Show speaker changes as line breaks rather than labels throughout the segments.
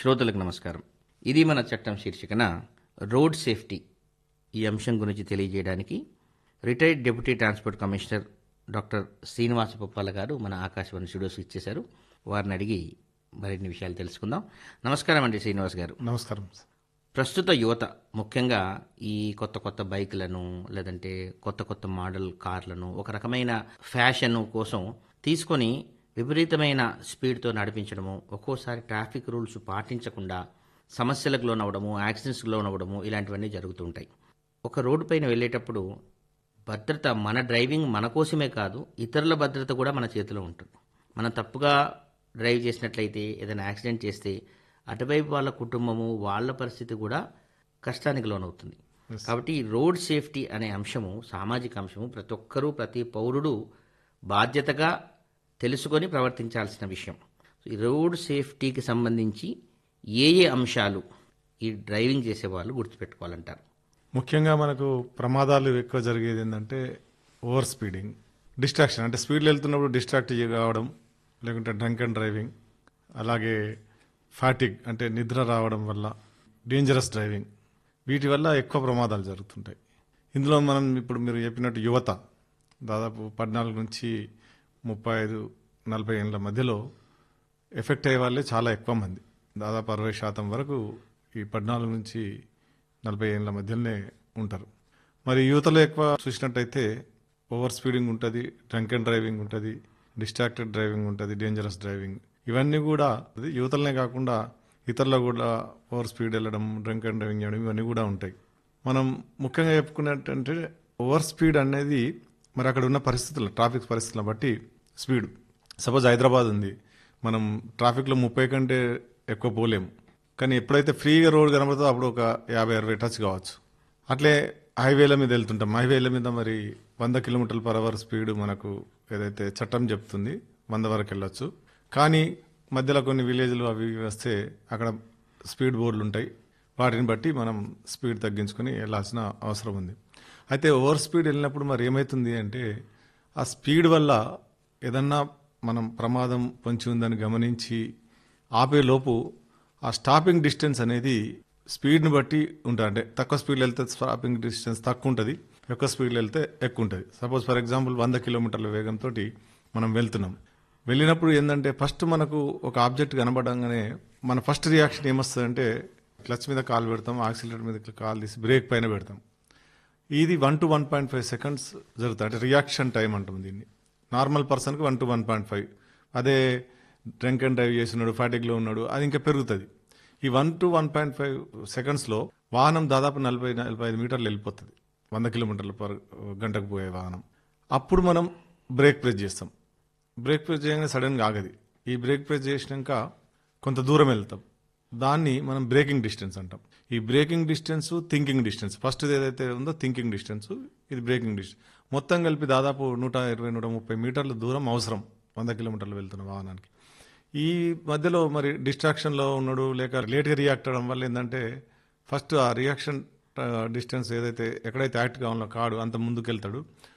శ్రోతలకు నమస్కారం ఇది మన చట్టం శీర్షికన రోడ్ సేఫ్టీ ఈ అంశం గురించి తెలియజేయడానికి retired deputy transport commissioner doctor Srinivasa Puppala గారు మన ఆకాశవాణి స్టూడియోస్ ఇచ్చేశారు వారిని అడిగి మరిన్ని విషయాలు తెలుసుకుందాం నమస్కారం అండి శ్రీనివాస్ గారు
నమస్కారం
ప్రస్తుత యువత ముఖ్యంగా ఈ కొత్త కొత్త బైకులను లేదంటే కొత్త కొత్త మోడల్ కార్లను ఒక రకమైన ఫ్యాషన్ కోసం తీసుకొని విపరీతమైన స్పీడ్తో నడిపించడము ఒక్కోసారి ట్రాఫిక్ రూల్స్ పాటించకుండా సమస్యలకు లోనవ్వడము యాక్సిడెంట్స్కి లోనవ్వడము ఇలాంటివన్నీ జరుగుతుంటాయి ఒక రోడ్డు పైన వెళ్ళేటప్పుడు భద్రత మన డ్రైవింగ్ మన కోసమే కాదు ఇతరుల భద్రత కూడా మన చేతిలో ఉంటుంది మనం తప్పుగా డ్రైవ్ చేసినట్లయితే ఏదైనా యాక్సిడెంట్ చేస్తే అటువైపు వాళ్ళ కుటుంబము వాళ్ళ పరిస్థితి కూడా కష్టానికి లోనవుతుంది కాబట్టి ఈ రోడ్ సేఫ్టీ అనే అంశము సామాజిక అంశము ప్రతి ఒక్కరూ ప్రతి పౌరుడు బాధ్యతగా తెలుసుకొని ప్రవర్తించాల్సిన విషయం ఈ రోడ్ సేఫ్టీకి సంబంధించి ఏ ఏ అంశాలు ఈ డ్రైవింగ్ చేసే వాళ్ళు గుర్తుపెట్టుకోవాలంటారు
ముఖ్యంగా మనకు ప్రమాదాలు ఎక్కువ జరిగేది ఏంటంటే ఓవర్ స్పీడింగ్ డిస్ట్రాక్షన్ అంటే స్పీడ్లో వెళ్తున్నప్పుడు డిస్ట్రాక్ట్ కావడం లేకుంటే డ్రంక్ అండ్ డ్రైవింగ్ అలాగే ఫాటిక్ అంటే నిద్ర రావడం వల్ల డేంజరస్ డ్రైవింగ్ వీటి వల్ల ఎక్కువ ప్రమాదాలు జరుగుతుంటాయి ఇందులో మనం ఇప్పుడు మీరు చెప్పినట్టు యువత దాదాపు పద్నాలుగు నుంచి ముప్పై ఐదు నలభై ఏళ్ళ మధ్యలో ఎఫెక్ట్ అయ్యే వాళ్ళే చాలా ఎక్కువ మంది దాదాపు అరవై శాతం వరకు ఈ పద్నాలుగు నుంచి నలభై ఏళ్ళ మధ్యలోనే ఉంటారు మరి యువతలో ఎక్కువ చూసినట్టయితే ఓవర్ స్పీడింగ్ ఉంటుంది డ్రంక్ అండ్ డ్రైవింగ్ ఉంటుంది డిస్ట్రాక్టెడ్ డ్రైవింగ్ ఉంటుంది డేంజరస్ డ్రైవింగ్ ఇవన్నీ కూడా అది యువతలనే కాకుండా ఇతరులు కూడా ఓవర్ స్పీడ్ వెళ్ళడం డ్రంక్ అండ్ డ్రైవింగ్ చేయడం ఇవన్నీ కూడా ఉంటాయి మనం ముఖ్యంగా చెప్పుకున్నట్టంటే ఓవర్ స్పీడ్ అనేది మరి అక్కడ ఉన్న పరిస్థితులు ట్రాఫిక్ పరిస్థితులను బట్టి స్పీడ్ సపోజ్ హైదరాబాద్ ఉంది మనం ట్రాఫిక్లో ముప్పై కంటే ఎక్కువ పోలేము కానీ ఎప్పుడైతే ఫ్రీగా రోడ్ కనబడుతుందో అప్పుడు ఒక యాభై అరవై టచ్ కావచ్చు అట్లే హైవేల మీద వెళ్తుంటాం హైవేల మీద మరి వంద కిలోమీటర్ల పర్ అవర్ స్పీడ్ మనకు ఏదైతే చట్టం చెప్తుంది వంద వరకు వెళ్ళొచ్చు కానీ మధ్యలో కొన్ని విలేజ్లు అవి ఇవి వస్తే అక్కడ స్పీడ్ బోర్డులు ఉంటాయి వాటిని బట్టి మనం స్పీడ్ తగ్గించుకొని వెళ్ళాల్సిన అవసరం ఉంది అయితే ఓవర్ స్పీడ్ వెళ్ళినప్పుడు మరి ఏమవుతుంది అంటే ఆ స్పీడ్ వల్ల ఏదన్నా మనం ప్రమాదం పొంచి ఉందని గమనించి ఆపే లోపు ఆ స్టాపింగ్ డిస్టెన్స్ అనేది స్పీడ్ని బట్టి ఉంటుంది అంటే తక్కువ స్పీడ్లో వెళ్తే స్టాపింగ్ డిస్టెన్స్ తక్కువ ఉంటుంది ఎక్కువ స్పీడ్లో వెళ్తే ఎక్కువ ఉంటుంది సపోజ్ ఫర్ ఎగ్జాంపుల్ వంద కిలోమీటర్ల వేగంతో మనం వెళ్తున్నాం వెళ్ళినప్పుడు ఏంటంటే ఫస్ట్ మనకు ఒక ఆబ్జెక్ట్ కనబడంగానే మన ఫస్ట్ రియాక్షన్ ఏమొస్తుందంటే క్లచ్ మీద కాలు పెడతాం ఆక్సిలేటర్ మీద కాలు తీసి బ్రేక్ పైన పెడతాం ఇది one two one point five seconds జరుగుతుంది అంటే రియాక్షన్ టైం అంటాం దీన్ని నార్మల్ పర్సన్కి one two one point five అదే డ్రంక్ అండ్ డ్రైవ్ చేస్తున్నాడు ఫ్యాటిక్లో ఉన్నాడు అది ఇంకా పెరుగుతుంది ఈ one two one point five సెకండ్స్లో వాహనం దాదాపు నలభై నలభై ఐదు మీటర్లు వెళ్ళిపోతుంది వంద కిలోమీటర్ల పర్ గంటకు పోయే వాహనం అప్పుడు మనం బ్రేక్ ప్రెస్ చేస్తాం బ్రేక్ ప్రెస్ చేయగానే సడన్గా ఆగది ఈ బ్రేక్ ప్రెస్ చేసినాక కొంత దూరం వెళ్తాం దాన్ని మనం బ్రేకింగ్ డిస్టెన్స్ అంటాం ఈ braking distance thinking distance first ఏదైతే ఉందో థింకింగ్ డిస్టెన్స్ ఇది బ్రేకింగ్ డిస్టెన్స్ మొత్తం కలిపి దాదాపు నూట ఇరవై నూట ముప్పై మీటర్ల దూరం అవసరం వంద కిలోమీటర్లు వెళ్తున్న వాహనానికి ఈ మధ్యలో మరి డిస్ట్రాక్షన్లో ఉన్నాడు లేక లేట్గా రియాక్ట్ అవ్వడం వల్ల ఏంటంటే ఫస్ట్ ఆ రియాక్షన్ డిస్టెన్స్ ఏదైతే ఎక్కడైతే యాక్ట్ కావాలో కాడు అంత ముందుకు వెళ్తాడు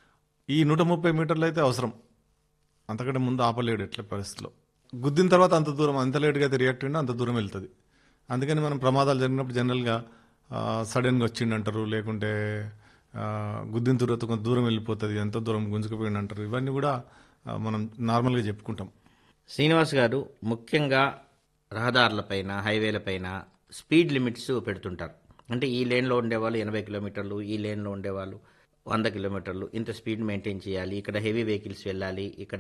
ఈ నూట ముప్పై మీటర్లు అయితే అవసరం అంతకంటే ముందు ఆపలేడు ఎట్ల పరిస్థితిలో గుద్దిన తర్వాత అంత దూరం అంత లేట్గా అయితే రియాక్ట్ అయినా అంత దూరం వెళ్తుంది అందుకని మనం ప్రమాదాలు జరిగినప్పుడు జనరల్గా సడన్గా వచ్చిండు అంటారు లేకుంటే ఆ, గుద్దిన తర్వాత కొంత దూరం వెళ్ళిపోతుంది ఎంత దూరం గుంజుకుపోయింది అంటారు ఇవన్నీ కూడా ఆ, మనం నార్మల్గా చెప్పుకుంటాం
శ్రీనివాస్ గారు ముఖ్యంగా రహదారులపైన హైవేలపైన స్పీడ్ లిమిట్స్ పెడుతుంటారు అంటే ఈ లేన్లో ఉండేవాళ్ళు ఎనభై కిలోమీటర్లు ఈ లేన్లో ఉండేవాళ్ళు వంద కిలోమీటర్లు ఇంత స్పీడ్ మెయింటైన్ చేయాలి ఇక్కడ హెవీ వెహికల్స్ వెళ్ళాలి ఇక్కడ